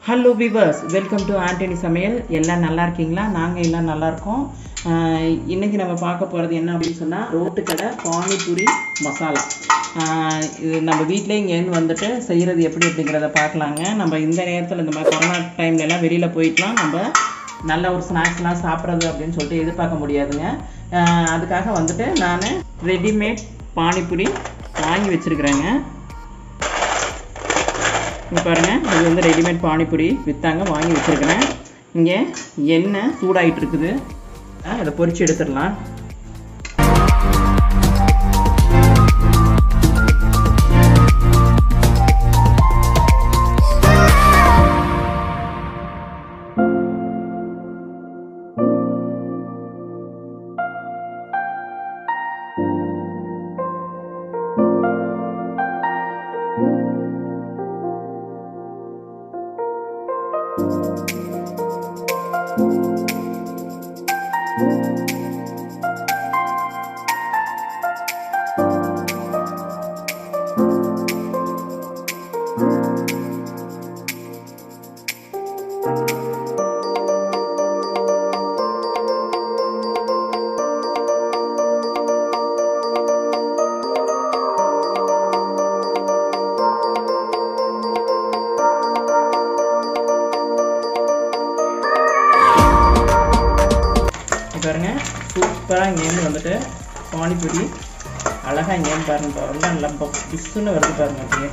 hello viewers welcome to Antony சமையல் எல்லாம் நல்லா இருக்கீங்களா நாங்கள் எல்லாம் நல்லா இருக்கோம் ஆஹ் இன்னைக்கு நம்ம பார்க்க போகிறது என்ன அப்படின்னு சொன்னால் ரோட்டுக்கடை பானிபூரி மசாலா ஆஹ் இது நம்ம வீட்டிலே இங்கேருந்து வந்துட்டு செய்கிறது எப்படி அப்படிங்கிறத பார்க்கலாங்க நம்ம இந்த நேரத்தில் இந்த மாதிரி கொரோனா டைம்ல எல்லாம் வெளியில் போயிட்டுலாம் நம்ம நல்ல ஒரு ஸ்நாக்ஸ்லாம் சாப்பிட்றது அப்படின்னு சொல்லிட்டு எதிர்பார்க்க முடியாதுங்க ஆஹ் அதுக்காக வந்துட்டு நான் ரெடிமேட் பானிபூரி வாங்கி வச்சுருக்குறேங்க இங்கே பாருங்கள் இது வந்து ரெடிமேட் பானிபூரி விற்றாங்க வாங்கி வச்சுருக்கிறேன் இங்கே எண்ணெய் சூடாயிட்டு இருக்குது ஆ, இதை பொரிச்சு எடுத்துடலாம் இங்க பாருங்க சூப்பராக இங்கேருந்து வந்துட்டு பானிபூரி அழகாக இங்கேருந்து பாருங்க பாருங்க நல்லா பிசுன்னு வருது பாருங்க அப்படியே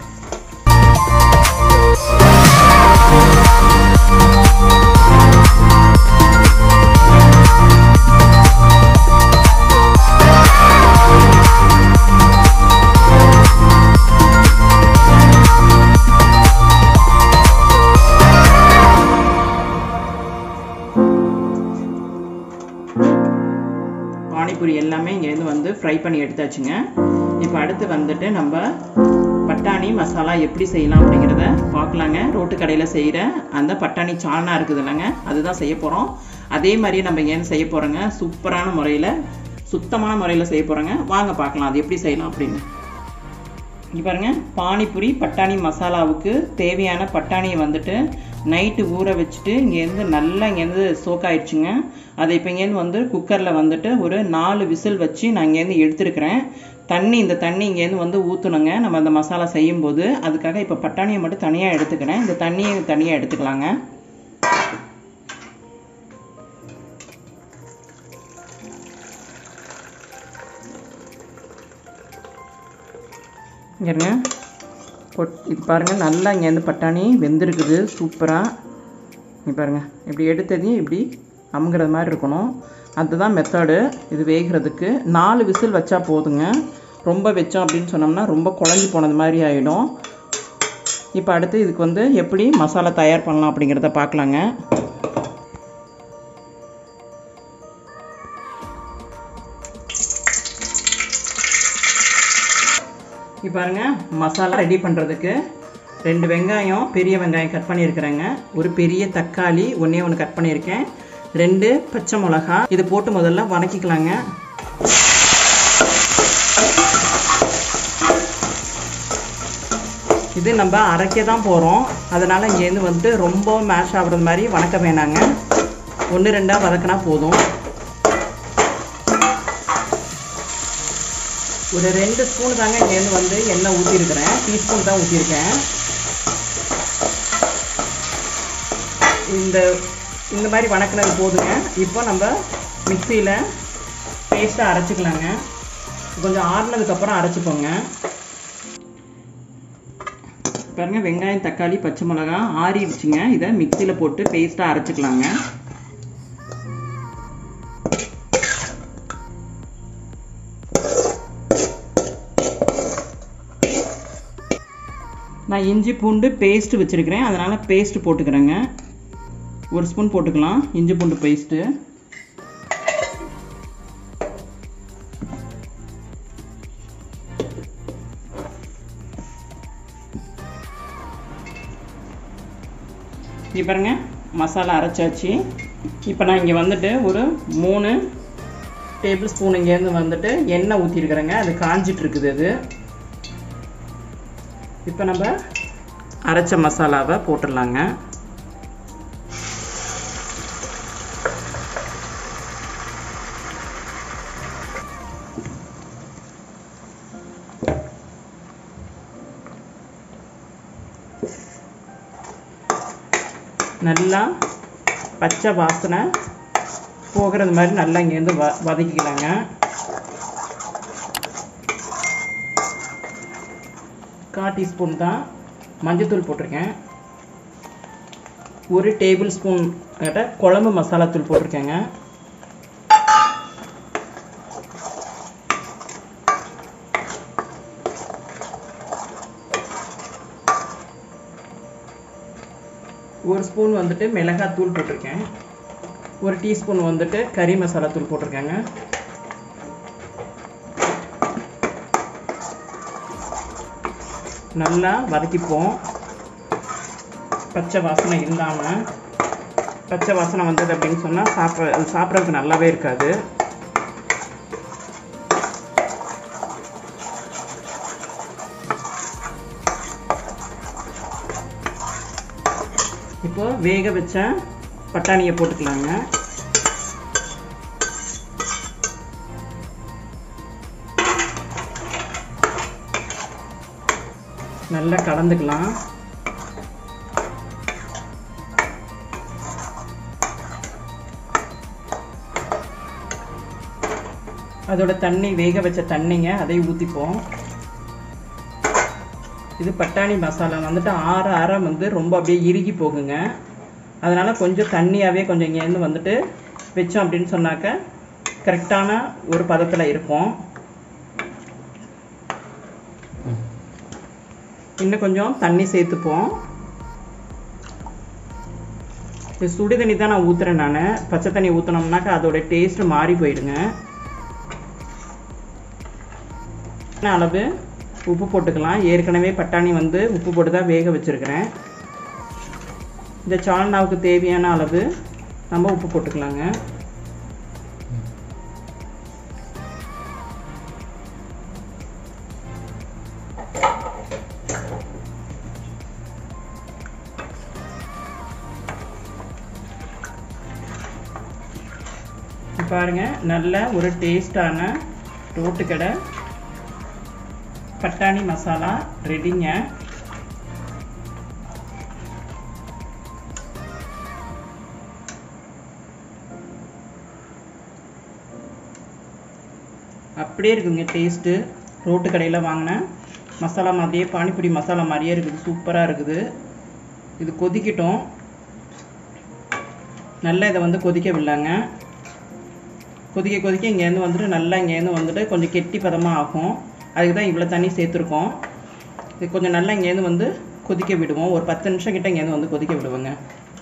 பானிபூரி எல்லாமே இங்கேருந்து வந்து ஃப்ரை பண்ணி எடுத்தாச்சுங்க இப்போ அடுத்து வந்துட்டு நம்ம பட்டாணி மசாலா எப்படி செய்யலாம் அப்படிங்கிறத பார்க்கலாங்க ரோட்டு கடையில் செய்கிற அந்த பட்டாணி சால்னா இருக்குது இல்லைங்க அதுதான் செய்ய போகிறோம் அதே மாதிரி நம்ம இங்கேருந்து செய்ய போகிறோங்க சூப்பரான முறையில் சுத்தமான முறையில் செய்ய போகிறோங்க வாங்க பார்க்கலாம் அது எப்படி செய்யலாம் அப்படின்னு இங்கே பாருங்க பானிபூரி பட்டாணி மசாலாவுக்கு தேவையான பட்டாணியை வந்துட்டு நைட்டு ஊற வச்சுட்டு இங்கேருந்து நல்லா இங்கேருந்து சோக் ஆயிடுச்சுங்க அதை இப்போ இங்கேருந்து வந்து குக்கரில் வந்துட்டு ஒரு நாலு விசில் வச்சு நான் இங்கேருந்து எடுத்துருக்கிறேன் தண்ணி இந்த தண்ணி இங்கேருந்து வந்து ஊற்றணுங்க நம்ம அந்த மசாலா செய்யும்போது அதுக்காக இப்போ பட்டாணியை மட்டும் தனியாக எடுத்துக்கிறேன் இந்த தண்ணியை தனியாக எடுத்துக்கலாங்க இங்க இருங்க கொட் இது பாருங்கள் நல்லா இங்கேருந்து பட்டாணி வெந்திருக்குது சூப்பராக இங்கே பாருங்கள் இப்படி எடுத்ததையும் இப்படி அமுங்கிறது மாதிரி இருக்கணும் அதுதான் மெத்தடு இது வேகிறதுக்கு நாலு விசில் வச்சா போதுங்க ரொம்ப வச்சோம் அப்படின்னு சொன்னோம்னா ரொம்ப குழஞ்சி போனது மாதிரி ஆகிடும் இப்போ அடுத்து இதுக்கு வந்து எப்படி மசாலா தயார் பண்ணலாம் அப்படிங்கிறத பார்க்கலாங்க இப்போ பாருங்க மசாலா ரெடி பண்ணுறதுக்கு ரெண்டு வெங்காயம் பெரிய வெங்காயம் கட் பண்ணியிருக்கிறேங்க ஒரு பெரிய தக்காளி ஒன்றே ஒன்று கட் பண்ணியிருக்கேன் ரெண்டு பச்சை மிளகா இது போட்டு முதல்ல வதக்கிக்கலாங்க இது நம்ம அரைக்க தான் போகிறோம் அதனால் இங்கேருந்து வந்துட்டு ரொம்ப மேஷ் ஆகுறது மாதிரி வதக்க வேணாங்க ஒன்று ரெண்டாக வதக்கினா போதும் ஒரு ரெண்டு ஸ்பூன் தாங்க இங்கேருந்து வந்து எண்ணெய் ஊற்றிருக்கிறேன் டீஸ்பூன் தான் ஊற்றிருக்கேன் இந்த இந்த மாதிரி வணக்கினது போதுங்க இப்போ நம்ம மிக்சியில் பேஸ்ட்டாக அரைச்சிக்கலாங்க கொஞ்சம் ஆறுனதுக்கப்புறம் அரைச்சிப்போங்க பாருங்க வெங்காயம் தக்காளி பச்சை மிளகா ஆறிடுச்சுங்க இதை மிக்சியில் போட்டு பேஸ்ட்டாக அரைச்சிக்கலாங்க நான் இஞ்சி பூண்டு பேஸ்ட் வச்சுருக்கிறேன் அதனால் பேஸ்ட் போட்டுக்கிறேங்க ஒரு ஸ்பூன் போட்டுக்கலாம் இஞ்சி பூண்டு பேஸ்ட்டு இப்போ பாருங்க மசாலா அரைச்சாச்சு இப்போ நான் இங்கே வந்துட்டு ஒரு மூணு டேபிள் ஸ்பூன் இங்கேருந்து வந்துட்டு எண்ணெய் ஊற்றிருக்கிறேங்க அது காஞ்சிட்டு இருக்குது அது இப்போ நம்ம அரைச்ச மசாலாவை போட்டுடலாங்க நல்லா பச்சை வாசனை போகிறது மாதிரி நல்லா இங்கேருந்து வ வதக்கிக்கலாங்க கால் டீஸ்பூன் தான் மஞ்சத்தூள் போட்டிருக்கேன் ஒரு டேபிள் ஸ்பூன் கிட்ட குழம்பு மசாலா தூள் போட்டிருக்கேங்க ஒரு ஸ்பூன் வந்துட்டு மிளகாய் தூள் போட்டிருக்கேன் ஒரு டீஸ்பூன் வந்துட்டு கறி மசாலா தூள் போட்டிருக்கேங்க நல்லா வதக்கிப்போம் பச்சை வாசனை இல்லாமல் பச்சை வாசனை வந்தது அப்படின்னு சொன்னால் சாப்பிட்ற அது சாப்பிட்றதுக்கு நல்லாவே இருக்காது இப்போ வேக வச்ச பட்டாணியை போட்டுக்கலாங்க நல்லா கலந்துக்கலாம் அதோட தண்ணி வேக வச்ச தண்ணிங்க அதை ஊற்றிப்போம் இது பட்டாணி மசாலா வந்துட்டு ஆற ஆற வந்து ரொம்ப அப்படியே இறுகி போகுங்க அதனால் கொஞ்சம் தண்ணியாகவே கொஞ்சம் இங்கேருந்து வந்துட்டு வச்சோம் அப்படின்னு சொன்னாக்க கரெக்டான ஒரு பதத்தில் இருக்கும் இன்னும் கொஞ்சம் தண்ணி சேர்த்துப்போம் இது சுடு தண்ணி தான் நான் ஊற்றுறேன் நான் பச்சை தண்ணி ஊற்றினோம்னாக்கா அதோட டேஸ்ட் மாறி போயிடுங்க அளவு உப்பு போட்டுக்கலாம் ஏற்கனவே பட்டாணி வந்து உப்பு போட்டு தான் வேக வச்சுருக்கிறேன் இந்த சால்னாவுக்கு தேவையான அளவு நம்ம உப்பு போட்டுக்கலாங்க பாருங்க நல்ல ஒரு டேஸ்டான ரோட்டுக்கடை பட்டாணி மசாலா ரெடிங்க அப்படியே இருக்குங்க டேஸ்ட்டு ரோட்டு கடையில் வாங்கின மசாலா மாதிரியே பானிபூரி மசாலா மாதிரியே இருக்குது சூப்பராக இருக்குது இது கொதிக்கட்டும் நல்லா இதை வந்து கொதிக்க விடலாங்க கொதிக்க கொதிக்க இங்கேருந்து வந்துட்டு நல்லா இங்கேருந்து வந்துட்டு கொஞ்சம் கெட்டி பதமாக ஆகும் அதுக்கு தான் இவ்வளோ தண்ணி சேர்த்துருக்கோம் இது கொஞ்சம் நல்லா இங்கேருந்து வந்து கொதிக்க விடுவோம் ஒரு பத்து நிமிஷம் கிட்ட இங்கேருந்து வந்து கொதிக்க விடுவோங்க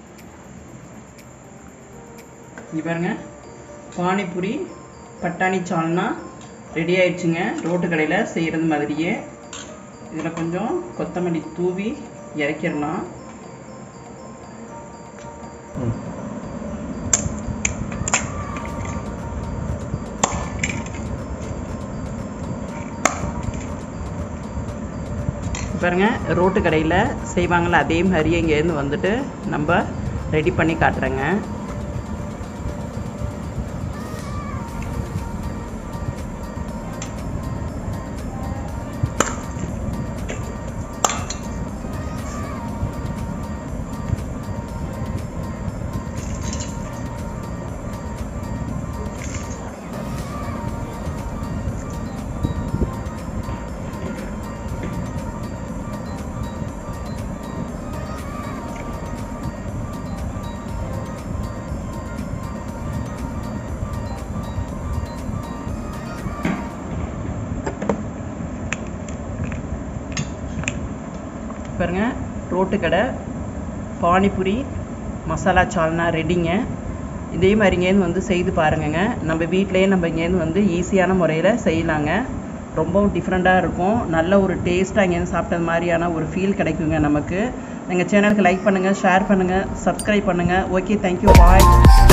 இங்கே பாருங்க பானிபூரி பட்டாணி சால்னா ரெடி ஆயிடுச்சுங்க ரோட்டு கடையில் செய்கிறது மாதிரியே இதில் கொஞ்சம் கொத்தமல்லி தூவி இறக்கிடலாம் பாருங்க ரோட்டு கடையில் செய்வாங்கள்ல அதே மாதிரியே இங்கேருந்து வந்துட்டு நம்ம ரெடி பண்ணி காட்டுறேங்க பாருங்க ரோட்டு கடை பானிபூரி மசாலா சால்னா ரெடிங்க இதே மாதிரி இங்கேருந்து வந்து செய்து பாருங்கங்க நம்ம வீட்டிலேயே நம்ம இங்கேருந்து வந்து ஈஸியான முறையில் செய்யலாங்க ரொம்பவும் டிஃப்ரெண்ட்டாக இருக்கும் நல்ல ஒரு டேஸ்ட்டாக இங்கேருந்து சாப்பிட்டது மாதிரியான ஒரு ஃபீல் கிடைக்குங்க நமக்கு எங்கள் சேனலுக்கு லைக் பண்ணுங்கள் ஷேர் பண்ணுங்கள் சப்ஸ்கிரைப் பண்ணுங்கள் ஓகே தேங்க்யூ பாய்